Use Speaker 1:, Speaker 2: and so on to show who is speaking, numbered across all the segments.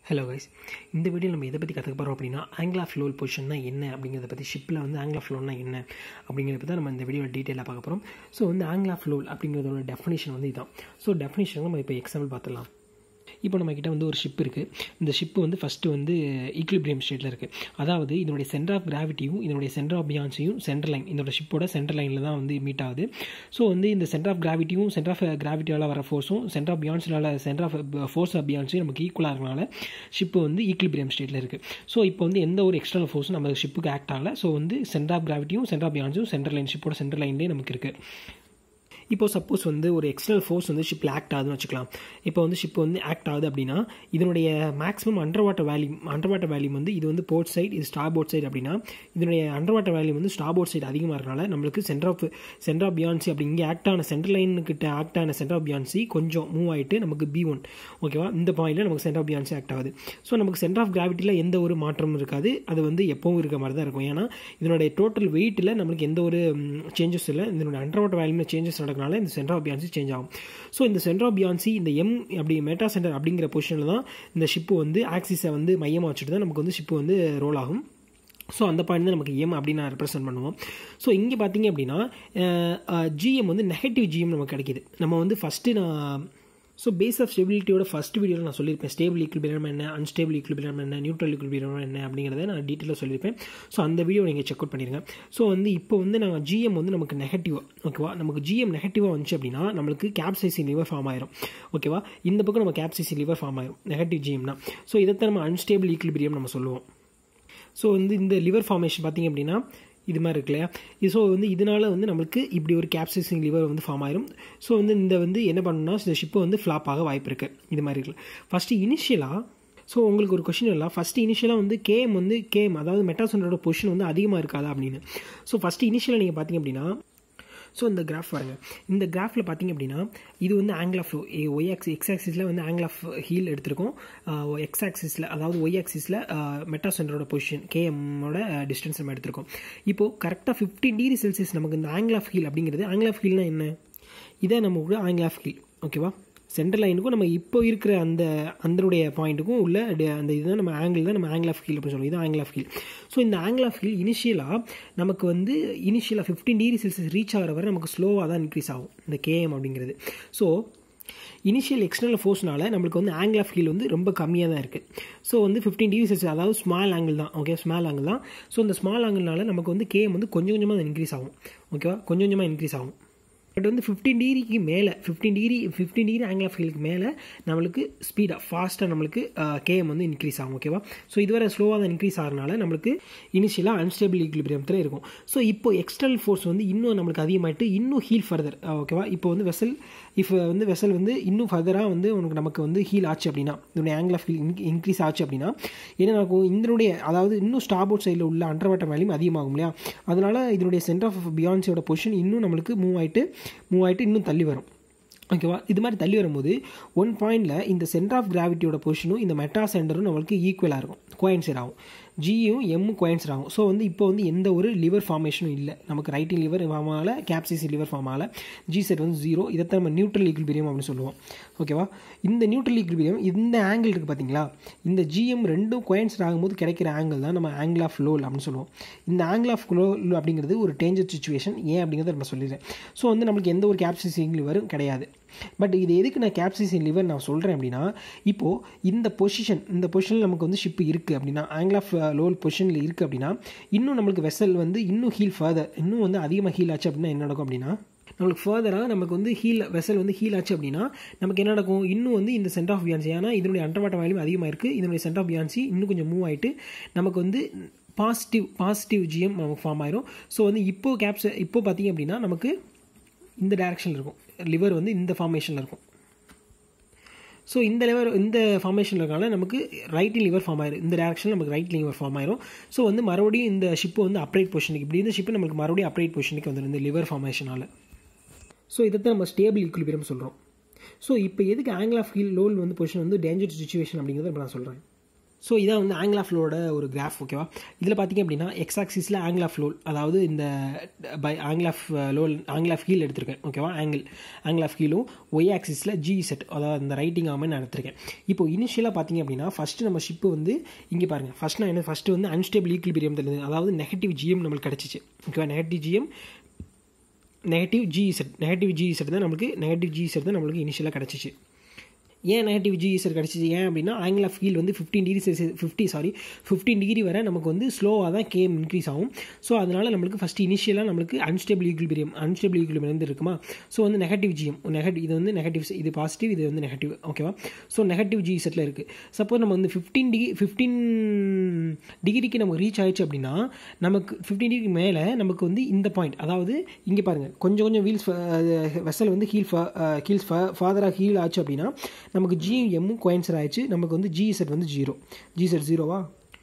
Speaker 1: hello guys இந்த video நம்ம எதை பற்றி கற்றுக்க போகிறோம் அப்படின்னா ஆங்கிள் ஆஃப் லோல் பொசிஷன்னா என்ன அப்படிங்கிறத பற்றி ஷிப்பில் வந்து ஆங்கிள் ஆஃப் லோல்னா என்ன அப்படிங்கிறத பற்றி தான் நம்ம இந்த வீடியோவில் டீட்டெயிலாக பார்க்க போகிறோம் ஸோ வந்து ஆங்கிள் ஆஃப் லோல் அப்படிங்கிறதோட டெஃபினேஷன் வந்து இதான் ஸோ டெஃபினேஷன் நம்ம இப்போ எக்ஸாம்பிள் பார்த்துடலாம் இப்போ நம்ம கிட்ட வந்து ஒரு ஷிப் இருக்குது இந்த ஷிப்பு வந்து ஃபஸ்ட்டு வந்து ஈக்லிபிரியம் ஸ்டேட்டில் இருக்குது அதாவது இதனுடைய சென்டர் ஆஃப் கிராவிட்டியும் இதனுடைய சென்டர் ஆஃப் பியான்ஸையும் சென்டர் லைன் இதோட ஷிப்போட சென்டர் லைனில் தான் வந்து மீட் ஆகுது ஸோ வந்து இந்த சென்டர் ஆஃப் கிராவிட்டியும் சென்டர் ஆஃப் கிராவிட்டியால் வர ஃபோர்ஸும் சென்டர் ஆஃப் பியான்ஸால் சென்டர் ஆஃப் ஃபோர்ஸ் ஆஃப் பியான்ஸையும் நமக்கு ஈக்குவலாக இருக்கனால ஷிப்பு வந்து ஈக்லிபிரியம் ஸ்டேட்டில் இருக்குது ஸோ இப்போ வந்து எந்த ஒரு எக்ஸ்டர்னல் ஃபோர்ஸும் நம்ம ஷிப்புக்கு ஆக்ட் ஆகலை ஸோ வந்து சென்டர் ஆஃப் கிராவிட்டியும் சென்டர் ஆஃப் பியான்ஸும் சென்டர் லைன் ஷிப்போட சென்டர் லைன்லேயே நமக்கு இருக்குது இப்போ சப்போஸ் வந்து ஒரு எக்ஸ்டர்னல் ஃபோர்ஸ் வந்து ஷிப்பில் ஆக்ட் ஆகுதுன்னு வச்சுக்கலாம் இப்போ வந்து ஷிப் வந்து ஆக்ட் ஆகுது அப்படின்னா இதனுடைய maximum under water volume under water volume வந்து இது வந்து போர்ட் சைடு இது ஸ்டார் போர்ட் சைடு அப்படின்னா இதனுடைய அண்டர் வாட்டர் வேல்யூம் வந்து ஸ்டார் போர்ட் சைடு அதிகமாக இருக்கனால நம்மளுக்கு centre of centre of buoyancy அப்படி இங்கே ஆக்ட் ஆன சென்டர் லைன் கிட்ட ஆக்ட் ஆன சென்டர் ஆஃப் பியான்சி கொஞ்சம் மூவ் ஆகிட்டு நமக்கு பி ஒன் ஓகேவா இந்த பாயிண்டில் நமக்கு சென்டர் ஆஃப் பியான்சி ஆக்ட் ஆகுது ஸோ நமக்கு சென்டர் ஆஃப் கிராவிட்டியில் எந்த ஒரு மாற்றமும் இருக்காது அது வந்து எப்பவும் இருக்க மாதிரி தான் இருக்கும் ஏன்னா இதனுடைய டோட்டல் வெயிட்டில் நம்மளுக்கு எந்த ஒரு சேஞ்சஸ் இல்லை இதனுடைய அண்டர் வாட்டர் வேல்யூமில் சேஞ்சஸ் நடக்கனால இந்த சென்டர் ஆஃப் பியான்சி சேஞ்ச் ஆகும் ஸோ இந்த சென்டர் ஆஃப் பியான்சி இந்த எம் அப்படி மெட்டா சென்டர் அப்படிங்கிற பொசிஷனில் தான் இந்த ஷிப்பு வந்து ஆக்சிஸை வந்து மையமாக வச்சுட்டு தான் நமக்கு வந்து ஷிப்பு வந்து ரோல் ஆகும் ஸோ அந்த பாயிண்ட் தான் நமக்கு எம் அப்படின்னு நான் ரெப்ரசென்ட் பண்ணுவோம் ஸோ இங்கே பார்த்தீங்க அப்படின்னா ஜிஎம் வந்து நெகட்டிவ் ஜிஎம் நமக்கு கிடைக்கிது நம்ம வந்து ஃபஸ்ட்டு நான் ஸோ பேஸ் ஆஃப் ஸ்டெபிலிட்டியோட ஃபஸ்ட் வீடியோவில் நான் சொல்லியிருப்பேன் ஸ்டேபிள் ஈக்குபிலியம் என்ன அன்ஸ்டேபிள் ஈக்குபிலியம் என்ன நியூட்ரல் ஈக்குபிலியம் என்ன அப்படிங்கிறத நான் டீட்டெயிலாக சொல்லியிருப்பேன் ஸோ அந்த வீடியோ நீங்கள் செக் அவுட் பண்ணிடுங்க ஸோ வந்து இப்போ வந்து நாங்கள் ஜிஎம் வந்து நமக்கு நெகட்டிவ் ஓகேவா நமக்கு ஜிஎம் நெகட்டிவாக வந்துச்சு அப்படின்னா நம்மளுக்கு கேப்சைசி லிவர் ஃபார்ம் ஆயிரும் ஓகேவா இந்த பக்கம் நம்ம கேப்சைசி லிவர் ஃபார்ம் ஆயிரும் நெகட்டிவ் ஜிஎம்னா ஸோ இதைத்தான் நம்ம அன்ஸ்டேபிள் ஈக்குபிலியம் நம்ம சொல்லுவோம் ஸோ வந்து இந்த லிவர் ஃபார்மேஷன் பார்த்திங்க அப்படின்னா இது மாதிரி இருக்கு இல்லையா ஸோ வந்து இதனால வந்து நம்மளுக்கு இப்படி ஒரு கேப்சிசிங் லிவர் வந்து ஃபார்ம் ஆயிரும் ஸோ வந்து இந்த வந்து என்ன பண்ணணும்னா இந்த ஷிப்பை வந்து ஃப்ளாப் ஆக வாய்ப்பு இருக்குது இது மாதிரி இருக்குல்ல ஃபஸ்ட்டு இனிஷியலாக ஸோ உங்களுக்கு ஒரு கொஷின் இல்லை ஃபஸ்ட்டு இனிஷியலாக வந்து கேம் வந்து கேம் அதாவது மெட்டாசனோட பொசிஷன் வந்து அதிகமாக இருக்காதா அப்படின்னு ஸோ ஃபஸ்ட்டு இனிஷியலாக நீங்கள் பார்த்தீங்க அப்படின்னா ஸோ இந்த கிராஃப் பாருங்க இந்த கிராஃபில் பார்த்தீங்க அப்படின்னா இது வந்து angle of Y axis X ஆக்சிஸில் வந்து ஆங்கிள் ஆஃப் ஹீல் எடுத்திருக்கோம் எக்ஸ் ஆக்சிஸில் அதாவது ஒய் ஆக்சிஸில் மெட்டா சென்டரோட பொசிஷன் கேஎம்மோட டிஸ்டன்ஸ் நம்ம எடுத்திருக்கோம் இப்போது கரெக்டாக ஃபிஃப்டீன் டிகிரி செல்சியஸ் நமக்கு இந்த ஆங்கிள் ஆஃப் ஹீல் அப்படிங்கிறது ஆங்கிள் ஆஃப் ஹீல்னா என்ன இதை நம்ம கூட ஆங்கிள் ஆஃப் ஹீல் ஓகேவா சென்ட்ரல் லைனுக்கும் நம்ம இப்போ இருக்கிற அந்த அதனுடைய பாயிண்ட்டுக்கும் உள்ள அந்த இதுதான் நம்ம ஆங்கிள் தான் நம்ம ஆங்கிள் ஆஃப் ஹீல் அப்படின்னு சொல்லுவோம் இது ஆங்கிள் ஆஃப் ஹீல் ஸோ இந்த ஆங்கிள் ஆஃப் ஹீல் இனிஷியலாக நமக்கு வந்து இனிஷியலாக ஃபிஃப்டீன் டிகிரி செல்சியஸ் ரீச் ஆகிற வரை நமக்கு ஸ்லோவாக தான் இன்க்ரீஸ் ஆகும் இந்த கேஎம் அப்படிங்கிறது ஸோ இனிஷியல் எக்ஸ்டர்னல் ஃபோர்ஸ்னால நம்மளுக்கு வந்து ஆங்கிள் ஆஃப் ஹீல் வந்து ரொம்ப கம்மியாக தான் இருக்குது ஸோ வந்து ஃபிஃப்டீன் டிகிரி செல்சியஸ் அதாவது ஸ்மால் ஆங்கிள் தான் ஓகே ஸ்மால் ஆங்கிள் தான் ஸோ இந்த ஸ்மால் ஆங்கிள்னால நமக்கு வந்து கேஎம் வந்து கொஞ்சம் கொஞ்சமாக இன்க்ரீஸ் ஆகும் ஓகேவா கொஞ்சம் கொஞ்சமாக இன்க்ரீஸ் ஆகும் பட் வந்து ஃபிஃப்டீன் டிகிரிக்கு மேலே fifteen degree fifteen degree angle of ஹீலுக்கு மேலே நம்மளுக்கு ஸ்பீடாக ஃபாஸ்ட்டாக நம்மளுக்கு கேஎம் வந்து இன்க்ரீஸ் ஆகும் ஓகேவா ஸோ இதுவரை ஸ்லோவாக தான் இன்க்ரீஸ் ஆகிறனால நம்மளுக்கு இனிஷியலாக அன்ஸ்டேபிள் ஈக்குலிபிரியத்தில் இருக்கும் ஸோ இப்போ எக்ஸ்டர்னல் ஃபோர்ஸ் வந்து இன்னும் நம்மளுக்கு அதிகமாகிட்டு இன்னும் ஹீல் ஃபர்தர் ஓகேவா இப்போ வந்து வெசல் இஃப் வந்து வெசல் வந்து இன்னும் ஃபர்தராக வந்து உனக்கு நமக்கு வந்து ஹீல் ஆச்சு அப்படின்னா இதனுடைய ஆங்கிள் ஆஃப் ஹீல் இன்க்ரீஸ் ஆச்சு அப்படின்னா என்ன நடக்கும் இதனுடைய அதாவது இன்னும் ஸ்டாபோர்ட் சைடில் உள்ள அண்டர் வாட்டர் வேல்யூம் அதிகமாகும் இல்லையா அதனால் இதனுடைய சென்டர் ஆஃப் பியான்ஸோட பொசிஷன் இன்னும் நம்மளுக்கு மூவ் ஆகிட்டு மூவ் ஆகிட்டு இன்னும் தள்ளி வரும் ஓகேவா இது மாதிரி தள்ளி வரும்போது ஒன் பாயிண்டில் இந்த சென்டர் ஆஃப் கிராவிட்டியோட பொசிஷனும் இந்த மெட்டா சென்டரும் நம்மளுக்கு ஈக்குவலாக இருக்கும் கோயின்சைட் ஆகும் ஜியும் எம்மும் கோயின்சைட் ஆகும் ஸோ வந்து இப்போ வந்து எந்த ஒரு லிவர் ஃபார்மேஷனும் இல்லை நமக்கு ரைட்டிங் லிவர் ஃபார்ம் ஆகல கேப்சிசி லிவர் ஃபார்ம் ஆகல ஜி செட் வந்து ஜீரோ இதைத்தான் நம்ம நியூட்ரல் ஈக்குபிரியம் அப்படின்னு சொல்லுவோம் ஓகேவா இந்த நியூட்ரல் ஈக்குபிரியம் இந்த ஆங்கிள் இருக்குது பார்த்தீங்களா இந்த ஜிஎம் ரெண்டும் கோயின்சைட் ஆகும்போது கிடைக்கிற ஆங்கிள் தான் நம்ம ஆங்கிள் ஆஃப் லோல் அப்படின்னு சொல்லுவோம் இந்த ஆங்கிள் ஆஃப் லோல் அப்படிங்கிறது ஒரு டேஞ்சர் சுச்சுவேஷன் ஏன் அப்படிங்கிறத நம்ம சொல்லிடுறேன் ஸோ வந்து நம்மளுக்கு எந்த ஒரு கேப்சிசிங் லிவரும் கிடையாது பட் இது எதுக்கு நான் கேப்சிசின் லிவர் நான் சொல்கிறேன் அப்படின்னா இப்போது இந்த பொசிஷன் இந்த பொசிஷனில் நமக்கு வந்து ஷிப்பு இருக்குது அப்படின்னா ஆங்கிள் ஆஃப் லோல் பொசிஷனில் இருக்குது அப்படின்னா இன்னும் நம்மளுக்கு வெசல் வந்து இன்னும் ஹீல் ஃபர்தர் இன்னும் வந்து அதிகமாக ஹீல் ஆச்சு அப்படின்னா என்ன நடக்கும் அப்படின்னா நம்மளுக்கு ஃபர்தராக நமக்கு வந்து ஹீல் வெசல் வந்து ஹீல் ஆச்சு அப்படின்னா நமக்கு என்ன நடக்கும் இன்னும் வந்து இந்த சென்டர் ஆஃப் பியான்சி ஏன்னா இதனுடைய அண்டர்வாட்டர் வேல்யூம் அதிகமாக இருக்குது இதனுடைய சென்டர் ஆஃப் பியான்சி இன்னும் கொஞ்சம் மூவ் ஆகிட்டு நமக்கு வந்து பாசிட்டிவ் பாசிட்டிவ் ஜிஎம் நமக்கு ஃபார்ம் ஆயிரும் ஸோ வந்து இப்போ கேப்ஸ் இப்போ பார்த்தீங்க அப்படின்னா நமக்கு இந்த டேரக்ஷனில் இருக்கும் லிவர் வந்து இந்த ஃபார்மேஷனில் இருக்கும் ஸோ இந்த லிவர் இந்த ஃபார்மேஷனில் இருக்கனால நமக்கு ரைட் லிவர் ஃபார்ம் ஆயிரும் இந்த டேரக்ஷனில் நமக்கு ரைட் லிவர் ஃபார்ம் ஆயிரும் ஸோ வந்து மறுபடியும் இந்த ஷிப்பு வந்து அப்ரைட் பொசிஷனுக்கு இப்படி இந்த ஷிப்பு நமக்கு மறுபடியும் அப்ரைட் பொசிஷனுக்கு வந்துடும் இந்த லிவர் ஃபார்மேஷனால் ஸோ இதை நம்ம ஸ்டேபிள் ஈக்குலிபிரியம் சொல்கிறோம் ஸோ இப்போ எதுக்கு ஆங்கிள் ஆஃப் ஹீல் லோல் வந்து பொசிஷன் வந்து டேஞ்சர் சுச்சுவேஷன் அப்படிங்கிறத இப்போ நான் சொல்கிறேன் ஸோ இதான் வந்து ஆங்கிள் ஆஃப் ஃப்ளோட ஒரு கிராஃப் ஓகேவா இதில் பார்த்தீங்க அப்படின்னா எக்ஸ் ஆக்சிஸில் ஆங்கிள் ஆஃப் ஃப்ளோல் அதாவது இந்த by angle of loll angle of heel எடுத்திருக்கேன் ஓகேவா ஆங்கிள் ஆங்கிள் ஆஃப் ஹீலும் ஒய் ஆக்சிஸில் ஜி செட் அதாவது இந்த ரைட்டிங் ஆமாம் நான் எடுத்திருக்கேன் இப்போ இனிஷியலாக பார்த்தீங்க அப்படின்னா ஃபஸ்ட்டு நம்ம ஷிப்பு வந்து இங்கே பாருங்கள் ஃபஸ்ட் நான் என்ன ஃபஸ்ட்டு வந்து அன்ஸ்டேபிள் ஈக்குலிபிரியம் தெரிஞ்சது அதாவது நெகட்டிவ் ஜிஎம் நம்மளுக்கு கிடச்சிச்சு ஓகேவா negative GM negative G Z negative G Z தான் நம்மளுக்கு நெகட்டிவ் ஜி செட் தான் நம்மளுக்கு இனிஷியலாக கிடச்சிச்சு ஏன் நெகட்டிவ் ஜி சார் கிடச்சிச்சு ஏன் அப்படின்னா ஆங்கிள் ஆஃப் ஹீல் வந்து fifteen degree Celsius fifty sorry fifteen degree வரை நமக்கு வந்து ஸ்லோவாக தான் கேம் இன்க்ரீஸ் ஆகும் ஸோ அதனால் நம்மளுக்கு ஃபஸ்ட்டு இனிஷியலாக நம்மளுக்கு அன்ஸ்டேபிள் ஈக்குலிபிரியம் அன்ஸ்டேபிள் ஈக்குலிபிரியம் வந்து இருக்குமா ஸோ வந்து நெகட்டிவ் ஜிஎம் நெகட்டிவ் இது வந்து நெகட்டிவ் இது பாசிட்டிவ் இது வந்து நெகட்டிவ் ஓகேவா ஸோ நெகட்டிவ் ஜி செட்டில் இருக்குது சப்போஸ் நம்ம வந்து ஃபிஃப்டீன் டிகிரி ஃபிஃப்டீன் டிகிரிக்கு நமக்கு ரீச் ஆயிடுச்சு அப்படின்னா நமக்கு ஃபிஃப்டீன் டிகிரி மேலே நமக்கு வந்து இந்த பாயிண்ட் அதாவது இங்கே பாருங்கள் கொஞ்சம் கொஞ்சம் வீல்ஸ் வெசல் வந்து ஹீல் ஹீல்ஸ் ஃபாதராக ஹீல் ஆச்சு அப்படின்னா நமக்கு ஜி எம்மும் கோயின்சர் ஆயிடுச்சு நமக்கு வந்து ஜி செட் வந்து ஜீரோ ஜி செட் ஜீரோவா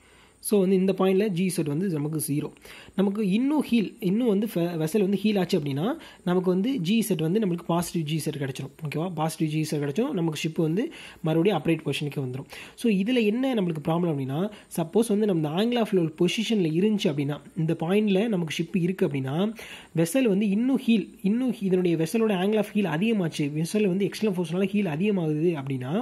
Speaker 1: ஸோ வந்து இந்த பாயிண்டில் ஜி செட் வந்து நமக்கு ஜீரோ நமக்கு இன்னும் ஹீல் இன்னும் வந்து வெசல் வந்து ஹீல் ஆச்சு அப்படின்னா நமக்கு வந்து ஜி செட் வந்து நம்மளுக்கு பாசிட்டிவ் ஜி செட் கிடச்சிரும் ஓகேவா பாசிட்டிவ் ஜி செட் கிடச்சும் நமக்கு ஷிப் வந்து மறுபடியும் அப்ரேட் பொசிஷனுக்கு வந்துடும் ஸோ இதில் என்ன நம்மளுக்கு ப்ராப்ளம் அப்படின்னா சப்போஸ் வந்து நம்ம ஆங்கிள் ஆஃப் லோல் பொசிஷனில் இருந்துச்சு அப்படின்னா இந்த பாயிண்டில் நமக்கு ஷிப் இருக்குது அப்படின்னா வெசல் வந்து இன்னும் ஹீல் இன்னும் இதனுடைய வெசலோட ஆங்கிள் ஆஃப் ஹீல் அதிகமாச்சு வெசல் வந்து எக்ஸ்டர்னல் ஃபோர்ஸ்னால ஹீல் அதிகமாகுது அப்படின்னா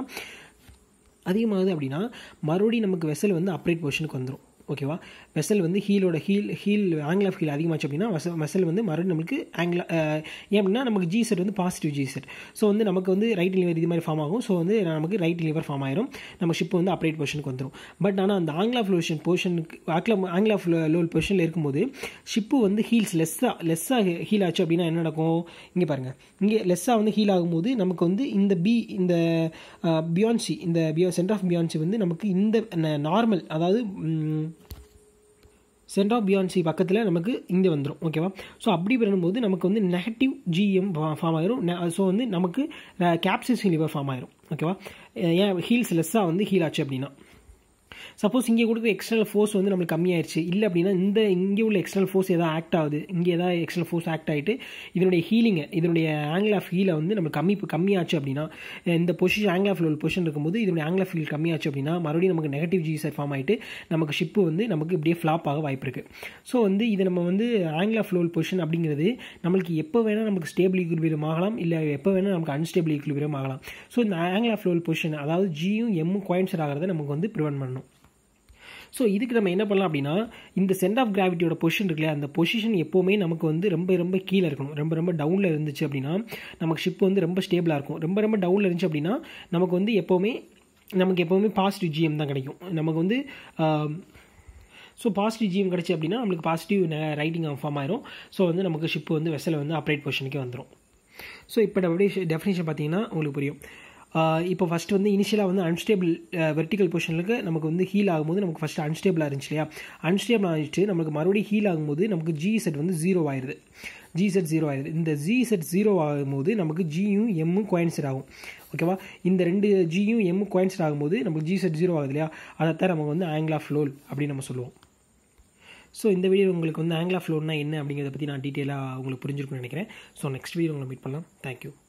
Speaker 1: அதிகமாகுது அப்படின்னா மறுபடியும் நமக்கு வெசல் வந்து அப்ரேட் பொசிஷனுக்கு வந்துடும் ஓகேவா வெசல் வந்து ஹீலோட heel heel angle of heel அதிகமாச்சு அப்படின்னா வெசல் வெசல் வந்து மறுபடியும் நமக்கு ஆங்கிள் ஏன் அப்படின்னா நமக்கு ஜி செட் வந்து பாசிட்டிவ் ஜி செட் ஸோ வந்து நமக்கு வந்து ரைட் லிவர் இது மாதிரி ஃபார்ம் ஆகும் ஸோ வந்து நமக்கு ரைட் லிவர் ஃபார்ம் ஆயிரும் நம்ம ஷிப் வந்து அப்ரேட் பொசிஷனுக்கு வந்துடும் பட் ஆனால் அந்த ஆங்கிள் ஆஃப் லோஷன் பொசிஷனுக்கு ஆங்கிள் ஆங்கிள் ஆஃப் லோல் பொசிஷனில் இருக்கும்போது ஷிப்பு வந்து ஹீல்ஸ் லெஸ்ஸாக லெஸ்ஸாக ஹீல் ஆச்சு அப்படின்னா என்ன நடக்கும் இங்கே பாருங்கள் இங்கே லெஸ்ஸாக வந்து ஹீல் ஆகும்போது நமக்கு வந்து இந்த பி இந்த பியான்சி இந்த பியோ சென்டர் ஆஃப் பியான்சி வந்து நமக்கு இந்த நார்மல் அதாவது சென்டர் ஆஃப் பியான்சி பக்கத்தில் நமக்கு இங்கே வந்துடும் ஓகேவா ஸோ அப்படி வரும்போது நமக்கு வந்து நெகட்டிவ் ஜிஎம் ஃபார்ம் ஆயிரும் ஸோ வந்து நமக்கு கேப்சிஸ் லிவர் ஃபார்ம் ஆயிரும் ஓகேவா ஏன் ஹீல்ஸ் லெஸ்ஸாக வந்து ஹீல் ஆச்சு அப்படின்னா சப்போஸ் இங்கே கொடுக்குற எக்ஸ்டர்னல் ஃபோர்ஸ் வந்து நம்மளுக்கு கம்மியாயிருச்சு இல்லை அப்படின்னா இந்த இங்கே உள்ள எக்ஸ்டர்னல் ஃபோர்ஸ் எதாவது ஆக்ட் ஆகுது இங்கே ஏதாவது எக்ஸ்டர்னல் ஃபோர்ஸ் ஆக்ட் ஆகிட்டு இதனுடைய ஹீலிங்கை இதனுடைய ஆங்கிள் ஆஃப் ஹீலை வந்து நம்ம கம்மி கம்மியாச்சு அப்படின்னா இந்த position angle of loll position இருக்கும்போது இதனுடைய ஆங்கிள் ஆஃப் ஹீல் கம்மியாச்சு அப்படின்னா மறுபடியும் நமக்கு நெகட்டிவ் ஜி சார் ஃபார்ம் ஆகிட்டு நமக்கு ஷிப்பு வந்து நமக்கு இப்படியே ஃப்ளாப் ஆக வாய்ப்பு இருக்குது ஸோ வந்து இது நம்ம வந்து ஆங்கிள் ஆஃப் லோல் பொசிஷன் அப்படிங்கிறது நம்மளுக்கு எப்போ வேணால் நமக்கு ஸ்டேபிள் ஈக்குலிபிரியம் ஆகலாம் இல்லை எப்போ வேணால் நமக்கு அன்ஸ்டேபிள் ஈக்குலிபிரியம் ஆகலாம் ஸோ இந்த ஆங்கிள் ஆஃப் லோல் பொசிஷன் அதாவது ஜியும் எம்மும் கோயின்சர் ஆகிறத நமக்கு வந்து ப்ரிவென்ட் பண்ணணும் ஸோ இதுக்கு நம்ம என்ன பண்ணலாம் அப்படின்னா இந்த சென்ட் ஆஃப் கிராவிட்டியோட பொசிஷன் இருக்குல்ல அந்த பொசிஷன் எப்போவுமே நமக்கு வந்து ரொம்ப ரொம்ப கீழே இருக்கணும் ரொம்ப ரொம்ப டவுனில் இருந்துச்சு அப்படின்னா நமக்கு ஷிப் வந்து ரொம்ப ஸ்டேபிளாக இருக்கும் ரொம்ப ரொம்ப டவுனில் இருந்துச்சு அப்படின்னா நமக்கு வந்து எப்போவுமே நமக்கு எப்போவுமே பாசிட்டிவ் ஜிஎம் தான் கிடைக்கும் நமக்கு வந்து ஸோ பாசிட்டிவ் ஜிஎம் கிடச்சி அப்படின்னா நம்மளுக்கு பாசிட்டிவ் ரைட்டிங் ஃபார்ம் ஆயிரும் ஸோ வந்து நமக்கு ஷிப் வந்து வெசல் வந்து அப்ரேட் பொசிஷனுக்கே வந்துடும் ஸோ இப்போ டெஃபினேஷன் டெஃபினேஷன் பார்த்தீங்கன்னா உங்களுக்கு புரியும் இப்போ ஃபஸ்ட்டு வந்து இனிஷியலாக வந்து அன்ஸ்டேபிள் வெர்டிக்கல் பொசிஷனுக்கு நமக்கு வந்து ஹீல் ஆகும்போது நமக்கு ஃபஸ்ட்டு அன்ஸ்டேபிளாக இருந்துச்சு இல்லையா அன்ஸ்டேபிள் ஆகிட்டு நமக்கு மறுபடியும் ஹீல் ஆகும்போது நமக்கு ஜி செட் வந்து ஜீரோ ஆயிடுது ஜி செட் ஜீரோ ஆயிடுது இந்த ஜி செட் ஜீரோ ஆகும்போது நமக்கு ஜியும் எம்மும் கோயின்சர் ஆகும் ஓகேவா இந்த ரெண்டு ஜியும் எம்மும் கோயின்சர் ஆகும்போது நமக்கு ஜி செட் ஜீரோ ஆகுது இல்லையா அதைத்தான் நமக்கு வந்து ஆங்கிள் ஆஃப் லோல் அப்படின்னு நம்ம சொல்லுவோம் ஸோ இந்த வீடியோ உங்களுக்கு வந்து ஆங்கிள் ஆஃப் லோன்னா என்ன அப்படிங்கிறத பற்றி நான் டீட்டெயிலாக உங்களுக்கு புரிஞ்சிருக்குன்னு நினைக்கிறேன் ஸோ நெக்ஸ்ட் வீடியோ உங்களை மீட் பண்ணலாம் தேங்க்யூ